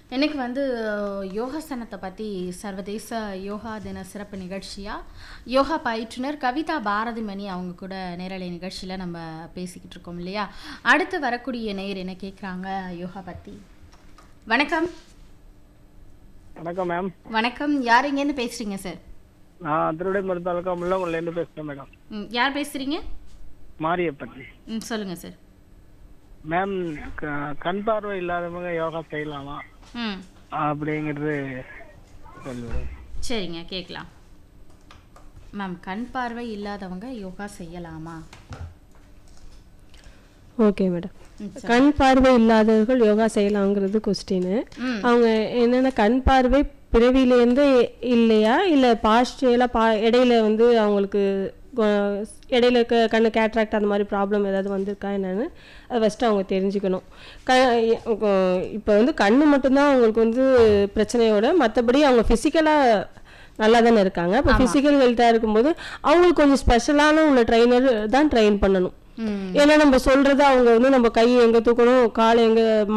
எனக்கு வந்து யோகாசனத்தை பற்றி சர்வதேச யோகா தின சிறப்பு நிகழ்ச்சியாக யோகா பயிற்றுனர் கவிதா பாரதிமணி அவங்க கூட நேரலை நிகழ்ச்சியில் நம்ம பேசிக்கிட்டு இருக்கோம் இல்லையா அடுத்து வரக்கூடிய நேர் என்ன கேட்குறாங்க யோகா பற்றி வணக்கம் வணக்கம் மேம் வணக்கம் யார் இங்கேருந்து பேசுகிறீங்க சார் நான் திருவிடை மருந்தாலுக்கா முள்ளங்குள்லேருந்து பேசுகிறேன் மேடம் ம், யார் பேசுகிறீங்க மாரியப்பன் ம் சொல்லுங்கள் சார் மேம் க- கண் பார்வை இல்லாதவங்க யோகா செய்யலாமா ம் அப்படிங்கிறது சொல்லுவேன் சரிங்க கேட்கலாம் மேம் கண் பார்வை இல்லாதவங்க யோகா செய்யலாமா ஓகே மேடம் ம், கண் பார்வை இல்லாதவர்கள் யோகா செய்யலாங்கிறது கொஸ்டின் ம். அவங்க என்னென்ன கண் பார்வை பிறவியிலேருந்து இல்லையா இல்லை பாஸ்டியலாக பா இடையில வந்து அவங்களுக்கு கொ- இடையில க கண்ணு கேட்ராக்ட் அந்த மாதிரி ப்ராப்ளம் ஏதாவது வந்திருக்கா என்னன்னு அதை ஃபஸ்ட்டு அவங்க தெரிஞ்சுக்கணும் க இப்போ வந்து கண்ணு மட்டும்தான் அவங்களுக்கு வந்து பிரச்சனையோட மற்றபடி அவங்க ஃபிசிக்கலாக நல்லா தானே இருக்காங்க இப்போ ஃபிசிக்கல் ஹெல்த்தாக இருக்கும்போது அவங்களுக்கு கொஞ்சம் ஸ்பெஷலான உள்ள ட்ரைனர் தான் ட்ரெயின் பண்ணணும் ம் ஏன்னா நம்ம சொல்றது அவங்க வந்து நம்ம கை எங்க தூக்கணும் கால் எங்க